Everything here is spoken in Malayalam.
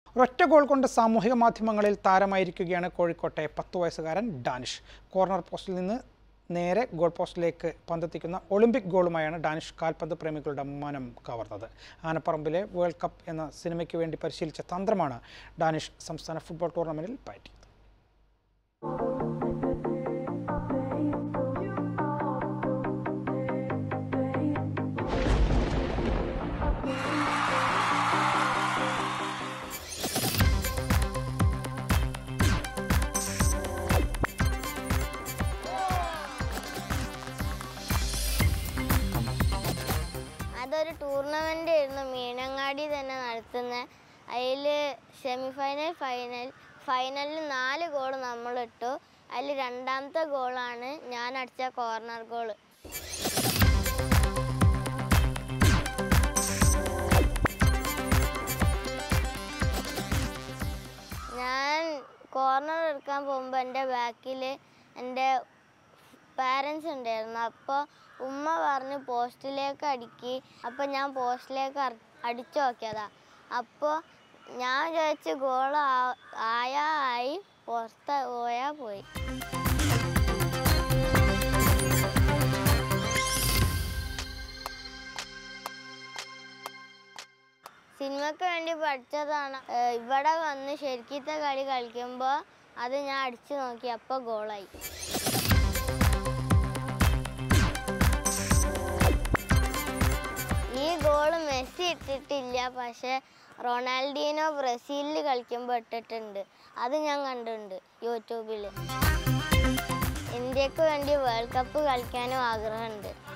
ഒരൊറ്റ ഗോൾ കൊണ്ട് സാമൂഹിക മാധ്യമങ്ങളിൽ താരമായിരിക്കുകയാണ് കോഴിക്കോട്ടെ പത്ത് വയസ്സുകാരൻ ഡാനിഷ് കോർണർ പോസ്റ്റിൽ നിന്ന് നേരെ ഗോൾ പോസ്റ്റിലേക്ക് പന്തെത്തിക്കുന്ന ഒളിമ്പിക് ഗോളുമായാണ് ഡാനിഷ് കാൽപന്ത് പ്രേമികളുടെ മനം കവർന്നത് ആനപ്പറമ്പിലെ വേൾഡ് കപ്പ് എന്ന സിനിമയ്ക്ക് വേണ്ടി പരിശീലിച്ച തന്ത്രമാണ് ഡാനിഷ് സംസ്ഥാന ഫുട്ബോൾ ടൂർണമെന്റിൽ പയറ്റിയത് അതൊരു ടൂർണമെൻ്റ് ആയിരുന്നു മീനങ്ങാടി തന്നെ നടത്തുന്നത് അതിൽ സെമി ഫൈനൽ ഫൈനൽ ഫൈനലിൽ നാല് ഗോൾ നമ്മളിട്ടു അതിൽ രണ്ടാമത്തെ ഗോളാണ് ഞാൻ അടിച്ച കോർണർ ഗോൾ ഞാൻ കോർണർ എടുക്കാൻ പോകുമ്പോൾ എൻ്റെ ബാക്കിൽ എൻ്റെ പാരൻസ് ഉണ്ടായിരുന്നു അപ്പോൾ ഉമ്മ പറഞ്ഞ് പോസ്റ്റിലേക്ക് അടിക്കി അപ്പോൾ ഞാൻ പോസ്റ്റിലേക്ക് അർ- അടിച്ചു നോക്കിയതാ അപ്പോൾ ഞാൻ വിചാരിച്ച് ഗോൾ ആയാ ആയി പുറത്ത് പോയാൽ പോയി സിനിമയ്ക്ക് വേണ്ടി പഠിച്ചതാണ് ഏഹ് ഇവിടെ വന്ന് ശരിക്കത്തെ കളി കളിക്കുമ്പോൾ അത് ഞാൻ അടിച്ചു നോക്കി അപ്പോൾ ഗോളായി ഈ ഗോള് മെസ്സി ഇട്ടിട്ടില്ല പക്ഷെ റൊണാൾഡീനോ ബ്രസീലിൽ കളിക്കുമ്പോൾ ഇട്ടിട്ടുണ്ട് അത് ഞാൻ കണ്ടിട്ടുണ്ട് യൂട്യൂബിൽ ഇന്ത്യക്ക് വേണ്ടി വേൾഡ് കപ്പ് കളിക്കാനും ആഗ്രഹമുണ്ട്